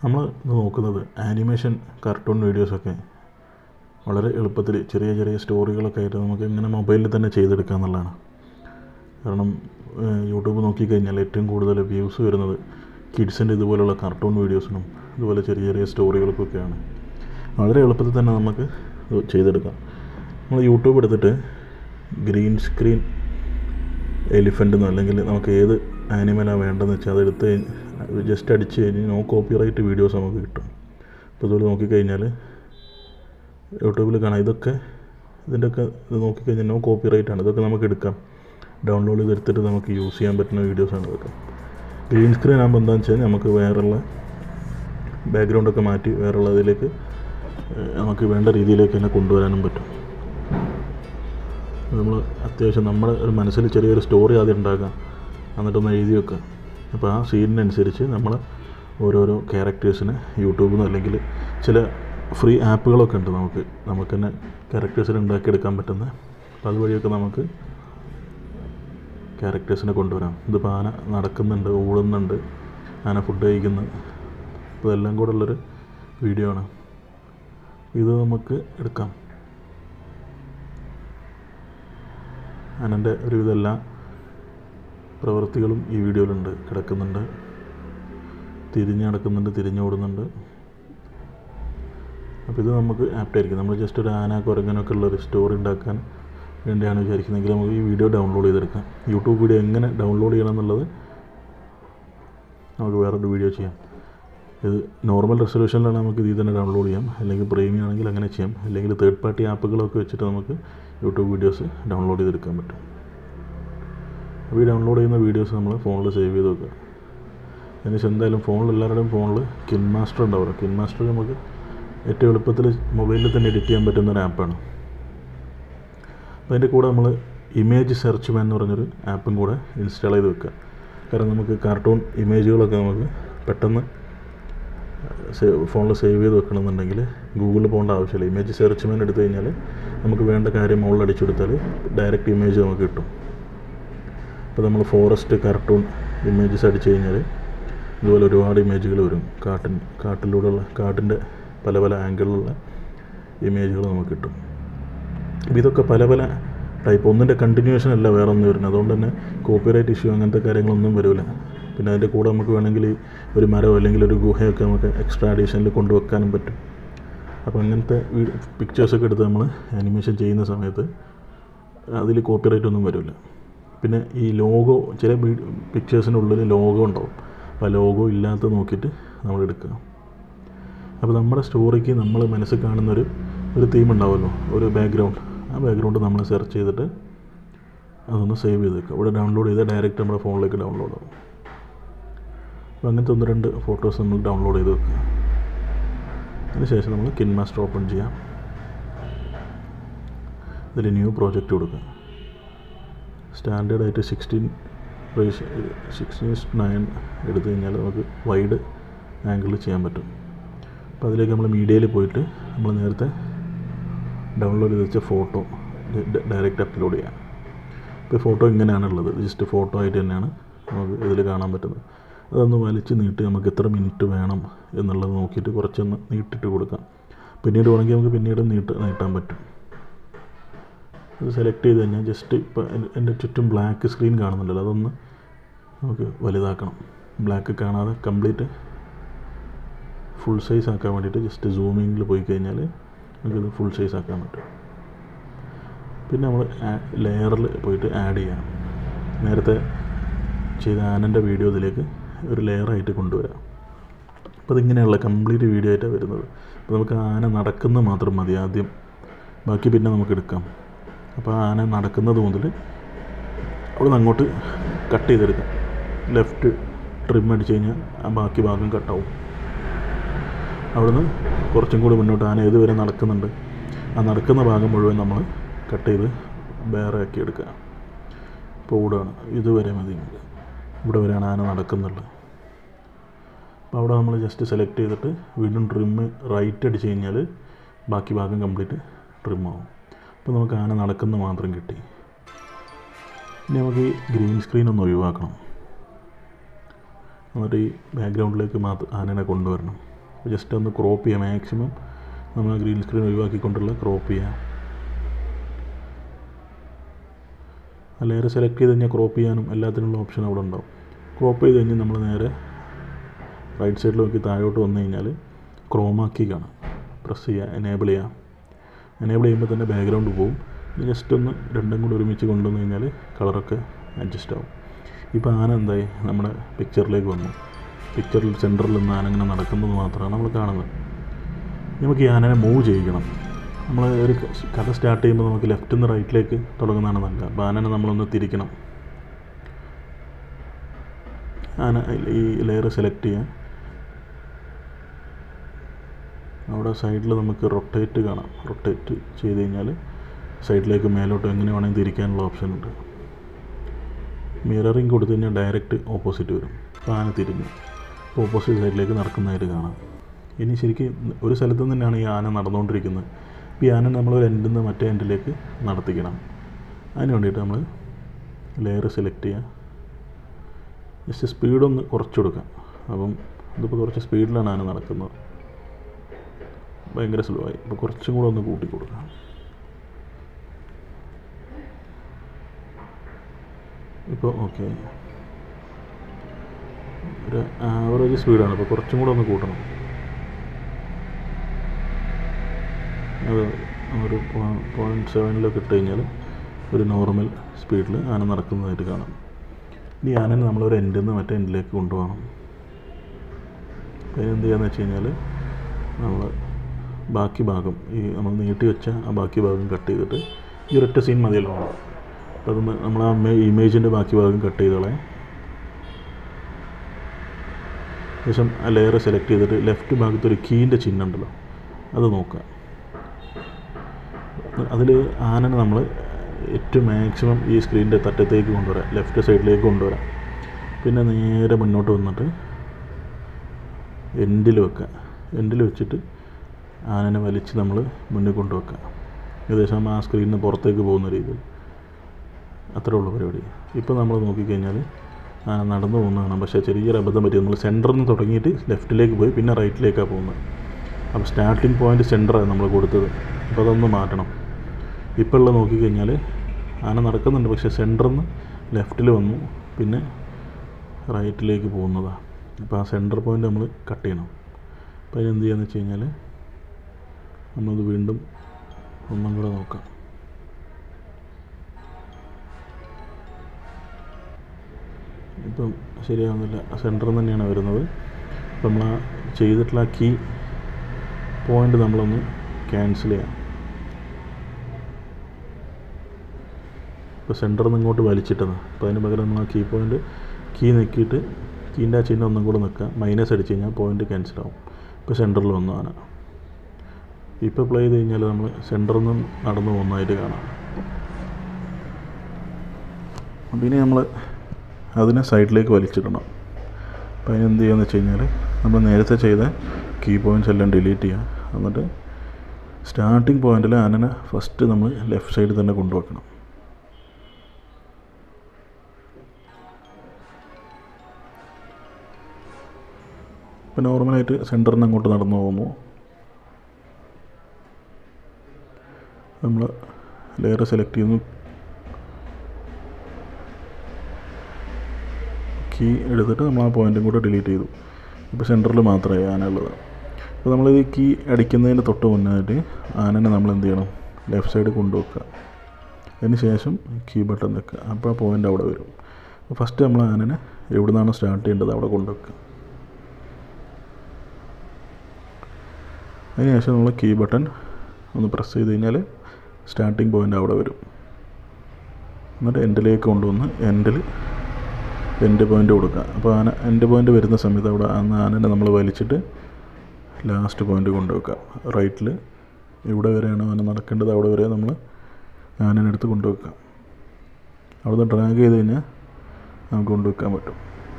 നമ്മൾ ഇന്ന് നോക്കുന്നത് ആനിമേഷൻ കാർട്ടൂൺ വീഡിയോസൊക്കെ വളരെ എളുപ്പത്തിൽ ചെറിയ ചെറിയ സ്റ്റോറികളൊക്കെ ആയിട്ട് നമുക്ക് ഇങ്ങനെ മൊബൈലിൽ തന്നെ ചെയ്തെടുക്കുക എന്നുള്ളതാണ് കാരണം യൂട്യൂബ് നോക്കിക്കഴിഞ്ഞാൽ ഏറ്റവും കൂടുതൽ വ്യൂസ് വരുന്നത് കിഡ്സിൻ്റെ ഇതുപോലുള്ള കാർട്ടൂൺ വീഡിയോസിനും ഇതുപോലെ ചെറിയ ചെറിയ സ്റ്റോറികൾക്കൊക്കെയാണ് വളരെ എളുപ്പത്തിൽ തന്നെ നമുക്ക് ഇത് ചെയ്തെടുക്കാം നമ്മൾ യൂട്യൂബ് എടുത്തിട്ട് ഗ്രീൻ സ്ക്രീൻ എലിഫൻ്റ് എന്നോ അല്ലെങ്കിൽ നമുക്ക് ഏത് ആനിമലാണ് വേണ്ടതെന്ന് വെച്ചാൽ അതെടുത്ത് ജസ്റ്റ് അടിച്ച് കഴിഞ്ഞ് നോ കോപ്പി റൈറ്റ് വീഡിയോസ് നമുക്ക് കിട്ടും അപ്പോൾ ഇതുപോലെ നോക്കിക്കഴിഞ്ഞാൽ യൂട്യൂബിൽ കാണാം ഇതൊക്കെ ഇതിൻ്റെയൊക്കെ ഇത് നോക്കിക്കഴിഞ്ഞാൽ നോ കോപ്പി റൈറ്റ് ആണ് ഇതൊക്കെ നമുക്ക് എടുക്കാം ഡൗൺലോഡ് ചെയ്തെടുത്തിട്ട് നമുക്ക് യൂസ് ചെയ്യാൻ പറ്റുന്ന വീഡിയോസാണ് ഇതൊക്കെ ഗ്രീൻ സ്ക്രീൻ ആകുമ്പോൾ എന്താണെന്ന് വെച്ചാൽ നമുക്ക് വേറെയുള്ള ബാക്ക്ഗ്രൗണ്ടൊക്കെ മാറ്റി വേറെയുള്ള ഇതിലേക്ക് നമുക്ക് വേണ്ട രീതിയിലേക്ക് തന്നെ കൊണ്ടുവരാനും പറ്റും നമ്മൾ അത്യാവശ്യം നമ്മുടെ ഒരു മനസ്സിൽ ചെറിയൊരു സ്റ്റോറി ആദ്യം ഉണ്ടാക്കാം എന്നിട്ടൊന്ന് എഴുതി വെക്കുക അപ്പോൾ ആ സീനിനനുസരിച്ച് നമ്മൾ ഓരോരോ ക്യാരക്ടേഴ്സിനെ യൂട്യൂബിൽ നിന്ന് അല്ലെങ്കിൽ ചില ഫ്രീ ആപ്പുകളൊക്കെ ഉണ്ട് നമുക്ക് നമുക്ക് തന്നെ ക്യാരക്ടേഴ്സിനെ ഉണ്ടാക്കിയെടുക്കാൻ പറ്റുന്ന അപ്പോൾ അതുവഴിയൊക്കെ നമുക്ക് ക്യാരക്ടേഴ്സിനെ കൊണ്ടുവരാം ഇതിപ്പോൾ ആന നടക്കുന്നുണ്ട് ഓടുന്നുണ്ട് ആന ഫുഡ് കഴിക്കുന്നു അപ്പോൾ ഇതെല്ലാം കൂടെ ഉള്ളൊരു വീഡിയോ ആണ് ഇത് നമുക്ക് എടുക്കാം ആനൻ്റെ ഒരുവിധം എല്ലാ പ്രവൃത്തികളും ഈ വീഡിയോയിലുണ്ട് കിടക്കുന്നുണ്ട് തിരിഞ്ഞ് നടക്കുന്നുണ്ട് തിരിഞ്ഞോടുന്നുണ്ട് അപ്പോൾ ഇത് നമുക്ക് ആപ്റ്റായിരിക്കും നമ്മൾ ജസ്റ്റ് ഒരു ആന കുരങ്ങനൊക്കെ ഉള്ളൊരു സ്റ്റോറി ഉണ്ടാക്കാൻ വേണ്ടിയാണ് വിചാരിക്കുന്നതെങ്കിൽ നമുക്ക് ഈ വീഡിയോ ഡൗൺലോഡ് ചെയ്തെടുക്കാം യൂട്യൂബ് വീഡിയോ എങ്ങനെ ഡൗൺലോഡ് ചെയ്യണം എന്നുള്ളത് നമുക്ക് വേറൊരു വീഡിയോ ചെയ്യാം ഇത് നോർമൽ റെസൊല്യൂഷനിലാണ് നമുക്ക് ഇതിൽ തന്നെ ഡൗൺലോഡ് ചെയ്യാം അല്ലെങ്കിൽ പ്രീമിയം ആണെങ്കിൽ അങ്ങനെ ചെയ്യാം അല്ലെങ്കിൽ തേർഡ് പാർട്ടി ആപ്പുകളൊക്കെ വെച്ചിട്ട് നമുക്ക് യൂട്യൂബ് വീഡിയോസ് ഡൗൺലോഡ് ചെയ്തെടുക്കാൻ പറ്റും അപ്പോൾ ഈ ഡൗൺലോഡ് ചെയ്യുന്ന വീഡിയോസ് നമ്മൾ ഫോണിൽ സേവ് ചെയ്ത് വെക്കുക അതിനുശേഷം എന്തായാലും ഫോണിൽ എല്ലാവരുടെയും ഫോണിൽ കിൻ മാസ്റ്റർ ഉണ്ടാവുമല്ലോ കിൻ മാസ്റ്റർ നമുക്ക് ഏറ്റവും എളുപ്പത്തിൽ മൊബൈലിൽ തന്നെ എഡിറ്റ് ചെയ്യാൻ പറ്റുന്ന ഒരു ആപ്പാണ് അപ്പോൾ അതിൻ്റെ കൂടെ നമ്മൾ ഇമേജ് സെർച്ച് മാൻ എന്ന് പറഞ്ഞൊരു ആപ്പും കൂടെ ഇൻസ്റ്റാൾ ചെയ്ത് വെക്കുക കാരണം നമുക്ക് കാർട്ടൂൺ ഇമേജുകളൊക്കെ നമുക്ക് പെട്ടെന്ന് ഫോണിൽ സേവ് ചെയ്ത് വെക്കണമെന്നുണ്ടെങ്കിൽ ഗൂഗിളിൽ പോകേണ്ട ആവശ്യമില്ല ഇമേജ് സെർച്ച് മാൻ എടുത്തു കഴിഞ്ഞാൽ നമുക്ക് വേണ്ട കാര്യം മുകളിൽ അടിച്ചു കൊടുത്താൽ ഡയറക്റ്റ് ഇമേജ് നമുക്ക് കിട്ടും ഇപ്പോൾ നമ്മൾ ഫോറസ്റ്റ് കാർട്ടൂൺ ഇമേജസ് അടിച്ചു കഴിഞ്ഞാൽ ഇതുപോലെ ഒരുപാട് ഇമേജുകൾ വരും കാട്ടിൻ കാട്ടിലൂടെയുള്ള കാട്ടിൻ്റെ പല പല ആംഗിളിലുള്ള ഇമേജുകൾ നമുക്ക് കിട്ടും അപ്പോൾ ഇതൊക്കെ പല പല ടൈപ്പ് ഒന്നിൻ്റെ കണ്ടിന്യൂഷൻ അല്ല വേറെ ഒന്നും വരുന്നത് അതുകൊണ്ട് തന്നെ കോപ്പിറൈറ്റ് ഇഷ്യൂ അങ്ങനത്തെ കാര്യങ്ങളൊന്നും വരില്ല പിന്നെ അതിൻ്റെ കൂടെ നമുക്ക് വേണമെങ്കിൽ ഒരു മരമോ അല്ലെങ്കിൽ ഒരു ഗുഹയൊക്കെ നമുക്ക് എക്സ്ട്രാ അഡീഷനിൽ കൊണ്ടുവെക്കാനും പറ്റും അപ്പോൾ അങ്ങനത്തെ പിക്ചേഴ്സൊക്കെ എടുത്ത് നമ്മൾ ആനിമേഷൻ ചെയ്യുന്ന സമയത്ത് അതിൽ കോപ്പിറൈറ്റ് ഒന്നും വരില്ല പിന്നെ ഈ ലോഗോ ചില പിക്ചേഴ്സിൻ്റെ ഉള്ളിൽ ലോഗോ ഉണ്ടാവും അപ്പോൾ ലോഗോ ഇല്ലാത്ത നോക്കിയിട്ട് നമ്മൾ എടുക്കുക അപ്പോൾ നമ്മുടെ സ്റ്റോറിക്ക് നമ്മൾ മനസ്സിൽ കാണുന്നൊരു ഒരു തീം ഉണ്ടാവുമല്ലോ ഒരു ബാക്ക്ഗ്രൗണ്ട് ആ ബാക്ക്ഗ്രൗണ്ട് നമ്മൾ സെർച്ച് ചെയ്തിട്ട് അതൊന്ന് സേവ് ചെയ്ത് വെക്കുക ഇവിടെ ഡൗൺലോഡ് ചെയ്താൽ ഡയറക്റ്റ് നമ്മുടെ ഫോണിലേക്ക് ഡൗൺലോഡ് ആവും അപ്പോൾ അങ്ങനത്തെ ഒന്ന് രണ്ട് ഫോട്ടോസ് നമ്മൾ ഡൗൺലോഡ് ചെയ്ത് വെക്കുക അതിനുശേഷം നമ്മൾ കിൻ മാസ്റ്റർ ഓപ്പൺ ചെയ്യാം ഇതിൽ ന്യൂ പ്രോജക്റ്റ് കൊടുക്കുക സ്റ്റാൻഡേർഡ് ആയിട്ട് സിക്സ്റ്റീൻ റേസ് സിക്സ്റ്റീൻ നയൻ എടുത്തു കഴിഞ്ഞാൽ നമുക്ക് വൈഡ് ആംഗിളിൽ ചെയ്യാൻ പറ്റും അപ്പോൾ അതിലേക്ക് നമ്മൾ മീഡിയയിൽ പോയിട്ട് നമ്മൾ നേരത്തെ ഡൗൺലോഡ് ചെയ്ത് വെച്ച ഫോട്ടോ ഡയറക്റ്റ് അപ്ലോഡ് ചെയ്യാം ഇപ്പോൾ ഫോട്ടോ ഇങ്ങനെയാണുള്ളത് ജസ്റ്റ് ഫോട്ടോ ആയിട്ട് തന്നെയാണ് നമുക്ക് ഇതിൽ കാണാൻ പറ്റുന്നത് അതൊന്ന് വലിച്ച് നീട്ടി നമുക്ക് എത്ര മിനിറ്റ് വേണം എന്നുള്ളത് നോക്കിയിട്ട് കുറച്ചൊന്ന് നീട്ടിട്ട് കൊടുക്കാം പിന്നീട് വേണമെങ്കിൽ നമുക്ക് പിന്നീട് നീട്ട് നീട്ടാൻ പറ്റും അത് സെലക്ട് ചെയ്ത് കഴിഞ്ഞാൽ ജസ്റ്റ് ഇപ്പോൾ എൻ്റെ ചുറ്റും ബ്ലാക്ക് സ്ക്രീൻ കാണുന്നുണ്ടല്ലോ അതൊന്ന് നമുക്ക് വലുതാക്കണം ബ്ലാക്ക് കാണാതെ കംപ്ലീറ്റ് ഫുൾ സൈസ് ആക്കാൻ വേണ്ടിയിട്ട് ജസ്റ്റ് സൂമിങ്ങിൽ പോയി കഴിഞ്ഞാൽ നമുക്കിത് ഫുൾ സൈസ് ആക്കാൻ പറ്റും പിന്നെ നമ്മൾ ലെയറിൽ പോയിട്ട് ആഡ് ചെയ്യണം നേരത്തെ ചെയ്ത ആനൻ്റെ വീഡിയോ ഇതിലേക്ക് ഒരു ലെയറായിട്ട് കൊണ്ടുവരാം അപ്പോൾ അതിങ്ങനെയുള്ള കംപ്ലീറ്റ് വീഡിയോ ആയിട്ടാണ് വരുന്നത് അപ്പോൾ നമുക്ക് ആന നടക്കുന്നത് മാത്രം മതി ആദ്യം ബാക്കി പിന്നെ നമുക്ക് എടുക്കാം അപ്പോൾ ആന നടക്കുന്നത് മുതൽ അവിടെ നിന്ന് അങ്ങോട്ട് കട്ട് ചെയ്തെടുക്കാം ലെഫ്റ്റ് ട്രിം അടിച്ച് കഴിഞ്ഞാൽ ആ ബാക്കി ഭാഗം കട്ടാവും അവിടുന്ന് കുറച്ചും കൂടി മുന്നോട്ട് ആന ഏതുവരെ നടക്കുന്നുണ്ട് ആ നടക്കുന്ന ഭാഗം മുഴുവൻ നമ്മൾ കട്ട് ചെയ്ത് വേറെ ആക്കി എടുക്കുക ഇപ്പോൾ ഓടുകയാണ് ഇതുവരെ മതി ഇവിടെ വരെയാണ് ആന നടക്കുന്നുള്ളത് അപ്പോൾ അവിടെ നമ്മൾ ജസ്റ്റ് സെലക്ട് ചെയ്തിട്ട് വീണ്ടും ട്രിമ്മ് റൈറ്റ് അടിച്ച് കഴിഞ്ഞാൽ ബാക്കി ഭാഗം കംപ്ലീറ്റ് ട്രിം ആവും അപ്പോൾ നമുക്ക് ആന നടക്കുന്ന മാത്രം കിട്ടി ഇനി നമുക്ക് ഈ ഗ്രീൻ സ്ക്രീൻ ഒന്ന് ഒഴിവാക്കണം എന്നിട്ട് ഈ ബാക്ക്ഗ്രൗണ്ടിലേക്ക് മാത്രം ആനനെ കൊണ്ടുവരണം ജസ്റ്റ് ഒന്ന് ക്രോപ്പ് ചെയ്യാം മാക്സിമം നമ്മൾ ആ ഗ്രീൻ സ്ക്രീൻ ഒഴിവാക്കിക്കൊണ്ടുള്ള ക്രോപ്പ് ചെയ്യാം ആ ലെയർ സെലക്ട് ചെയ്ത് കഴിഞ്ഞാൽ ക്രോപ്പ് ചെയ്യാനും എല്ലാത്തിനുള്ള ഓപ്ഷൻ അവിടെ ഉണ്ടാവും ക്രോപ്പ് ചെയ്ത് കഴിഞ്ഞ് നമ്മൾ നേരെ റൈറ്റ് സൈഡിൽ നോക്കി താഴോട്ട് വന്നു കഴിഞ്ഞാൽ ക്രോമാക്കി കാണാം പ്രസ് ചെയ്യുക എനേബിൾ ചെയ്യുക എനേബിൾ ചെയ്യുമ്പോൾ തന്നെ ബാക്ക്ഗ്രൗണ്ട് പോകും ജസ്റ്റ് ഒന്ന് രണ്ടും കൂടി ഒരുമിച്ച് കൊണ്ടുവന്ന് കഴിഞ്ഞാൽ കളറൊക്കെ അഡ്ജസ്റ്റ് ആവും ഇപ്പോൾ ആന എന്തായി നമ്മുടെ പിക്ചറിലേക്ക് വന്നു പിക്ചറിൽ സെൻറ്ററിൽ നിന്ന് ആന ഇങ്ങനെ നടക്കുന്നത് മാത്രമാണ് നമ്മൾ കാണുന്നത് നമുക്ക് ഈ ആനനെ മൂവ് ചെയ്യിക്കണം നമ്മൾ ഒരു കഥ സ്റ്റാർട്ട് ചെയ്യുമ്പോൾ നമുക്ക് ലെഫ്റ്റിൽ നിന്ന് റൈറ്റിലേക്ക് തുടങ്ങുന്നതാണ് നല്ലത് അപ്പോൾ ആനനെ നമ്മളൊന്ന് തിരിക്കണം ആന ഈ ലെയർ സെലക്ട് ചെയ്യുക അവിടെ സൈഡിൽ നമുക്ക് റൊട്ടേറ്റ് കാണാം റൊട്ടേറ്റ് ചെയ്ത് കഴിഞ്ഞാൽ സൈഡിലേക്ക് മേലോട്ട് എങ്ങനെ വേണമെങ്കിൽ തിരിക്കാനുള്ള ഓപ്ഷൻ ഉണ്ട് മിററിങ് കൊടുത്തു കഴിഞ്ഞാൽ ഡയറക്റ്റ് ഓപ്പോസിറ്റ് വരും അപ്പോൾ ആന തിരിഞ്ഞു അപ്പോൾ ഓപ്പോസിറ്റ് സൈഡിലേക്ക് നടക്കുന്നതായിട്ട് കാണാം ഇനി ശരിക്കും ഒരു സ്ഥലത്ത് തന്നെയാണ് ഈ ആന നടന്നുകൊണ്ടിരിക്കുന്നത് അപ്പോൾ ഈ ആന നമ്മൾ ഒരു എൻഡിൽ നിന്ന് മറ്റേ എൻഡിലേക്ക് നടത്തിക്കണം അതിന് വേണ്ടിയിട്ട് നമ്മൾ ലെയർ സെലക്ട് ചെയ്യുക ജസ്റ്റ് സ്പീഡൊന്ന് കുറച്ച് കൊടുക്കാം അപ്പം ഇതിപ്പോൾ കുറച്ച് സ്പീഡിലാണ് ആന നടക്കുന്നത് ഭയങ്കര സ്ലോ ആയി അപ്പോൾ കുറച്ചും കൂടെ ഒന്ന് കൂട്ടി കൊടുക്കാം ഇപ്പോൾ ഓക്കെ ഒരു ആവറേജ് സ്പീഡാണ് അപ്പോൾ കുറച്ചും കൂടെ ഒന്ന് കൂട്ടണം അത് ഒരു പോയിൻറ്റ് സെവനിലൊക്കെ ഇട്ട് കഴിഞ്ഞാൽ ഒരു നോർമൽ സ്പീഡിൽ ആന നടക്കുന്നതായിട്ട് കാണാം ഇനി ആനനെ നമ്മളൊരു എൻഡിൽ നിന്ന് മറ്റേ എൻഡിലേക്ക് കൊണ്ടുപോകണം അപ്പോൾ എന്ത് ചെയ്യാന്ന് വെച്ച് കഴിഞ്ഞാൽ നമ്മൾ ബാക്കി ഭാഗം ഈ നമ്മൾ നീട്ടി വെച്ച ആ ബാക്കി ഭാഗം കട്ട് ചെയ്തിട്ട് ഈ ഒരൊറ്റ സീൻ മതിയല്ലോ അപ്പോൾ അത് നമ്മൾ ആ ഇമേജിൻ്റെ ബാക്കി ഭാഗം കട്ട് ചെയ്തോളെ ശേഷം ആ ലെയർ സെലക്ട് ചെയ്തിട്ട് ലെഫ്റ്റ് ഭാഗത്ത് ഒരു കീൻ്റെ ചിഹ്നം ഉണ്ടല്ലോ അത് നോക്കുക അതിൽ ആനനെ നമ്മൾ ഏറ്റവും മാക്സിമം ഈ സ്ക്രീനിൻ്റെ തട്ടത്തേക്ക് കൊണ്ടുവരാം ലെഫ്റ്റ് സൈഡിലേക്ക് കൊണ്ടുവരാം പിന്നെ നേരെ മുന്നോട്ട് വന്നിട്ട് എൻഡിൽ വെക്കുക എൻഡിൽ വെച്ചിട്ട് ആനനെ വലിച്ച് നമ്മൾ മുന്നിൽ കൊണ്ടുവെക്കുക ഏകദേശം ആ സ്ക്രീനിൽ നിന്ന് പുറത്തേക്ക് പോകുന്ന രീതിയിൽ അത്രേ ഉള്ളൂ പരിപാടി ഇപ്പോൾ നമ്മൾ നോക്കിക്കഴിഞ്ഞാൽ ആന നടന്നു പോകുന്നതാണ് പക്ഷേ ചെറിയൊരു അബദ്ധം പറ്റി നമ്മൾ സെൻറ്ററിൽ നിന്ന് തുടങ്ങിയിട്ട് ലെഫ്റ്റിലേക്ക് പോയി പിന്നെ റൈറ്റിലേക്കാണ് പോകുന്നത് അപ്പോൾ സ്റ്റാർട്ടിങ് പോയിൻ്റ് സെൻറ്ററാണ് നമ്മൾ കൊടുത്തത് അപ്പോൾ അതൊന്ന് മാറ്റണം ഇപ്പോൾ ഉള്ള നോക്കിക്കഴിഞ്ഞാൽ ആന നടക്കുന്നുണ്ട് പക്ഷേ സെൻറ്ററിൽ നിന്ന് ലെഫ്റ്റിൽ വന്നു പിന്നെ റൈറ്റിലേക്ക് പോകുന്നതാണ് അപ്പോൾ ആ സെൻറ്റർ പോയിൻ്റ് നമ്മൾ കട്ട് ചെയ്യണം അപ്പോൾ അതിന് എന്ത് ചെയ്യാന്ന് വെച്ച് കഴിഞ്ഞാൽ നമ്മളത് വീണ്ടും ഒന്നും കൂടെ നോക്കാം ഇപ്പം ശരിയാവുന്നില്ല സെൻറ്ററിൽ തന്നെയാണ് വരുന്നത് അപ്പം നമ്മൾ ആ ചെയ്തിട്ടുള്ള ആ കീ പോയിൻ്റ് നമ്മളൊന്ന് ക്യാൻസൽ ചെയ്യാം ഇപ്പോൾ സെൻറ്ററിൽ നിന്ന് ഇങ്ങോട്ട് വലിച്ചിട്ടത് അപ്പോൾ അതിന് പകരം നമ്മൾ ആ കീ പോയിൻ്റ് കീ നിൽക്കിയിട്ട് കീൻ്റെ ആ ചിഹ്നം ഒന്നും കൂടെ നിൽക്കുക മൈനസ് അടിച്ച് കഴിഞ്ഞാൽ പോയിൻ്റ് ക്യാൻസൽ ആവും ഇപ്പോൾ സെൻറ്ററിൽ വന്നു ആന ഇപ്പോൾ പ്ലേ ചെയ്ത് കഴിഞ്ഞാൽ നമ്മൾ സെൻറ്ററിൽ നിന്ന് നടന്നു പോകുന്നതായിട്ട് കാണാം അപ്പോൾ ഇനി നമ്മൾ അതിനെ സൈഡിലേക്ക് വലിച്ചിടണം അപ്പോൾ അതിന് എന്ത് ചെയ്യുകയെന്ന് വെച്ച് കഴിഞ്ഞാൽ നമ്മൾ നേരത്തെ ചെയ്ത കീ പോയിൻറ്റ്സ് എല്ലാം ഡിലീറ്റ് ചെയ്യുക എന്നിട്ട് സ്റ്റാർട്ടിങ് പോയിന്റിൽ ആനനെ ഫസ്റ്റ് നമ്മൾ ലെഫ്റ്റ് സൈഡിൽ തന്നെ കൊണ്ടുവെക്കണം ഇപ്പോൾ നോർമലായിട്ട് സെൻറ്ററിൽ നിന്ന് അങ്ങോട്ട് നടന്നു പോകുന്നു നമ്മൾ ലെയർ സെലക്ട് ചെയ്യുന്നു കീ എടുത്തിട്ട് നമ്മൾ ആ പോയിൻറ്റും കൂടെ ഡിലീറ്റ് ചെയ്തു ഇപ്പോൾ സെൻറ്ററിൽ മാത്രമേ ആന ഉള്ളത് അപ്പോൾ നമ്മൾ ഈ കീ അടിക്കുന്നതിന് തൊട്ട് മുന്നായിട്ട് ആനനെ നമ്മൾ എന്ത് ചെയ്യണം ലെഫ്റ്റ് സൈഡ് കൊണ്ടുവെക്കുക അതിന് ശേഷം കീ ബട്ടൺ നിൽക്കുക അപ്പോൾ ആ പോയിൻ്റ് അവിടെ വരും അപ്പോൾ ഫസ്റ്റ് നമ്മൾ ആനനെ എവിടെ നിന്നാണ് സ്റ്റാർട്ട് ചെയ്യേണ്ടത് അവിടെ കൊണ്ടുവെക്കുക അതിനുശേഷം നമ്മൾ കീ ബട്ടൺ ഒന്ന് പ്രസ് ചെയ്ത് കഴിഞ്ഞാൽ സ്റ്റാർട്ടിങ് പോയിൻ്റ് അവിടെ വരും എന്നിട്ട് എൻഡിലേക്ക് കൊണ്ടുവന്ന് എൻഡിൽ എൻഡ് പോയിൻ്റ് കൊടുക്കുക അപ്പോൾ ആന എൻഡ് പോയിൻ്റ് വരുന്ന സമയത്ത് അവിടെ അന്ന് ആനനെ നമ്മൾ വലിച്ചിട്ട് ലാസ്റ്റ് പോയിൻ്റ് കൊണ്ടുവെക്കുക റൈറ്റിൽ എവിടെ വരെയാണോ ആന നടക്കേണ്ടത് അവിടെ വരെ നമ്മൾ ആനനെ എടുത്ത് കൊണ്ടുവെക്കുക അവിടുന്ന് ഡ്രാഗ് ചെയ്ത് കഴിഞ്ഞാൽ നമുക്ക് കൊണ്ടുവെക്കാൻ പറ്റും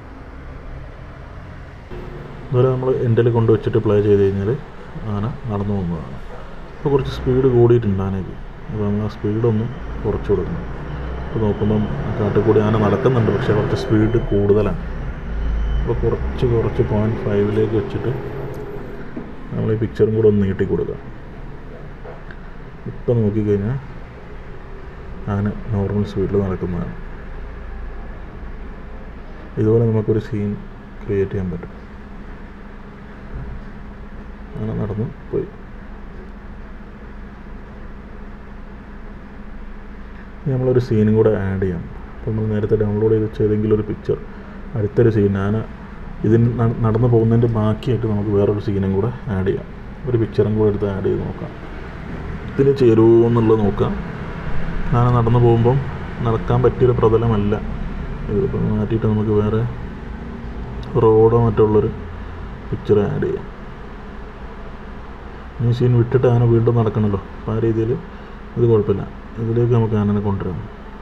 അതുപോലെ നമ്മൾ എൻഡിൽ കൊണ്ടുവച്ചിട്ട് പ്ലേ ചെയ്ത് കഴിഞ്ഞാൽ ആന നടന്നു പോകുന്നതാണ് ഇപ്പോൾ കുറച്ച് സ്പീഡ് കൂടിയിട്ടുണ്ട് ആനയ്ക്ക് അപ്പോൾ നമ്മൾ ആ സ്പീഡൊന്ന് കുറച്ച് കൊടുക്കണം ഇപ്പോൾ നോക്കുമ്പം കാട്ടിൽ കൂടി ആന നടക്കുന്നുണ്ട് പക്ഷേ കുറച്ച് സ്പീഡ് കൂടുതലാണ് അപ്പോൾ കുറച്ച് കുറച്ച് പോയിൻറ്റ് ഫൈവിലേക്ക് വെച്ചിട്ട് നമ്മൾ ഈ പിക്ചറും കൂടെ ഒന്ന് നീട്ടി കൊടുക്കാം ഇപ്പം നോക്കിക്കഴിഞ്ഞാൽ ആന നോർമൽ സ്പീഡിൽ നടക്കുന്നതാണ് ഇതുപോലെ നമുക്കൊരു സീൻ ക്രിയേറ്റ് ചെയ്യാൻ പറ്റും അങ്ങനെ നടന്നു പോയി ഇനി നമ്മളൊരു സീനും കൂടെ ആഡ് ചെയ്യാം അപ്പോൾ നമ്മൾ നേരത്തെ ഡൗൺലോഡ് ചെയ്ത് വെച്ച ഏതെങ്കിലും ഒരു പിക്ചർ അടുത്തൊരു സീൻ ആന ഇതിന് ന- നടന്നു പോകുന്നതിൻ്റെ ബാക്കിയായിട്ട് നമുക്ക് വേറൊരു സീനും കൂടെ ആഡ് ചെയ്യാം ഒരു പിക്ചറും കൂടെ എടുത്ത് ആഡ് ചെയ്ത് നോക്കാം ഇതിന് ചേരുമോ എന്നുള്ളത് നോക്കാം ആന നടന്നു പോകുമ്പം നടക്കാൻ പറ്റിയൊരു പ്രതലമല്ല ഇതിപ്പോൾ മാറ്റിയിട്ട് നമുക്ക് വേറെ റോഡോ മറ്റുള്ളൊരു പിക്ചർ ആഡ് ചെയ്യാം ഈ സീൻ വിട്ടിട്ട് ആന വീണ്ടും നടക്കണമല്ലോ അപ്പോൾ ആ രീതിയിൽ ഇത് കുഴപ്പമില്ല ഇതിലേക്ക് നമുക്ക് ആനനെ കൊണ്ടുവരാം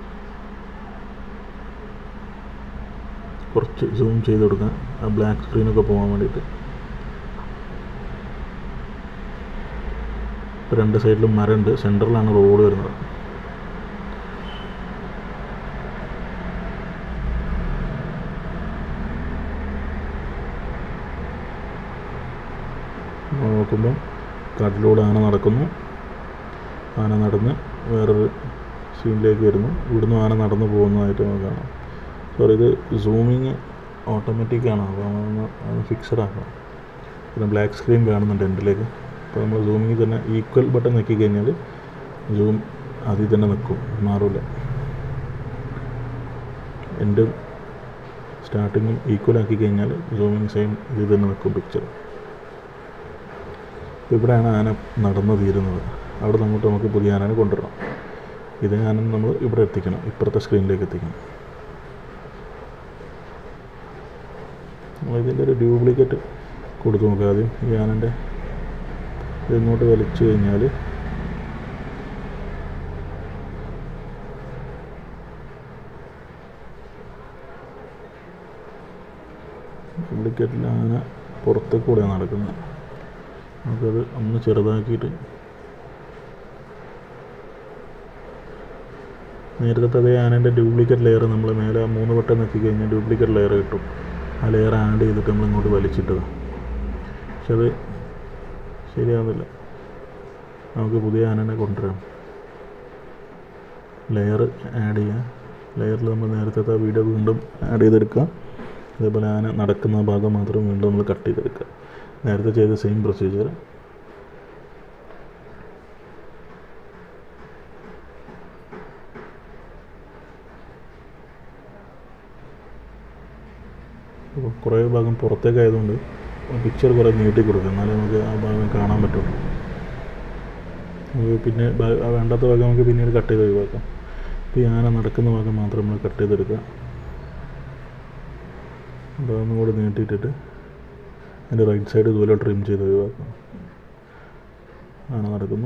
കുറച്ച് സൂം ചെയ്ത് കൊടുക്കാം ആ ബ്ലാക്ക് സ്ക്രീനൊക്കെ പോകാൻ വേണ്ടിയിട്ട് ഇപ്പോൾ രണ്ട് സൈഡിലും മരമുണ്ട് സെൻറ്ററിലാണ് റോഡ് വരുന്നത് നോക്കുമ്പം കാട്ടിലൂടെ ആന നടക്കുന്നു ആന നടന്ന് വേറൊരു സീനിലേക്ക് വരുന്നു ഇവിടുന്ന് ആന നടന്നു പോകുന്നതായിട്ട് നമുക്ക് കാണാം സോറി ഇത് സൂമിങ് ഓട്ടോമാറ്റിക്കാണ് അപ്പോൾ അതൊന്ന് അത് ഫിക്സഡ് ആക്കണം പിന്നെ ബ്ലാക്ക് സ്ക്രീൻ കാണുന്നുണ്ട് എൻഡിലേക്ക് അപ്പോൾ നമ്മൾ സൂമിങ്ങിൽ തന്നെ ഈക്വൽ ബട്ടൺ ഞെക്കി കഴിഞ്ഞാൽ സൂം അതിൽ തന്നെ നിൽക്കും മാറില്ല എൻ്റെ സ്റ്റാർട്ടിങ്ങും ഈക്വൽ ആക്കി കഴിഞ്ഞാൽ സൂമിങ് സെയിം ഇതിൽ തന്നെ നിൽക്കും പിക്ചർ അപ്പോൾ ഇവിടെയാണ് ആന നടന്നു തീരുന്നത് അവിടെ നിന്നിട്ട് നമുക്ക് പുതിയ ആനനെ കൊണ്ടുവരണം ഇത് ആന നമ്മൾ ഇവിടെ എത്തിക്കണം ഇപ്പുറത്തെ സ്ക്രീനിലേക്ക് എത്തിക്കണം നമ്മൾ ഇതിൻ്റെ ഒരു ഡ്യൂപ്ലിക്കേറ്റ് കൊടുത്തു നോക്കുക ആദ്യം ഈ ആനൻ്റെ ഇത് ഇങ്ങോട്ട് വലിച്ചു കഴിഞ്ഞാൽ ഡ്യൂപ്ലിക്കേറ്റിൽ ആന പുറത്തേക്ക് കൂടെയാണ് നടക്കുന്നത് നമുക്കത് ഒന്ന് ചെറുതാക്കിയിട്ട് നേരത്തെ അതേ ആനൻ്റെ ഡ്യൂപ്ലിക്കേറ്റ് ലെയർ നമ്മൾ മേലെ ആ മൂന്ന് വട്ടം നോക്കി കഴിഞ്ഞാൽ ഡ്യൂപ്ലിക്കേറ്റ് ലെയർ കിട്ടും ആ ലെയർ ആഡ് ചെയ്തിട്ട് നമ്മൾ ഇങ്ങോട്ട് വലിച്ചിട്ടതാണ് പക്ഷെ അത് ശരിയാവുന്നില്ല നമുക്ക് പുതിയ ആനനെ കൊണ്ടുവരാം ലെയർ ആഡ് ചെയ്യാം ലെയറിൽ നമ്മൾ നേരത്തെ ആ വീഡിയോ വീണ്ടും ആഡ് ചെയ്തെടുക്കുക അതേപോലെ ആന നടക്കുന്ന ഭാഗം മാത്രം വീണ്ടും നമ്മൾ കട്ട് ചെയ്തെടുക്കുക നേരത്തെ ചെയ്ത സെയിം പ്രൊസീജിയർ അപ്പോൾ കുറേ ഭാഗം പുറത്തേക്ക് ആയതുകൊണ്ട് പിക്ചർ കുറേ നീട്ടി കൊടുക്കുക എന്നാലേ നമുക്ക് ആ ഭാഗം കാണാൻ പറ്റുള്ളൂ നമുക്ക് പിന്നെ ഭാ- ആ വേണ്ടാത്ത ഭാഗം നമുക്ക് പിന്നീട് കട്ട് ചെയ്ത് ഒഴിവാക്കാം ഇപ്പോൾ ഈ ആന നടക്കുന്ന ഭാഗം മാത്രം നമ്മൾ കട്ട് ചെയ്തെടുക്കുക അപ്പോൾ അതൊന്നും കൂടി നീട്ടിയിട്ടിട്ട് അതിൻ്റെ റൈറ്റ് സൈഡ് ഇതുപോലെ ട്രിം ചെയ്ത് ഒഴിവാക്കാം ആന നടക്കുന്നു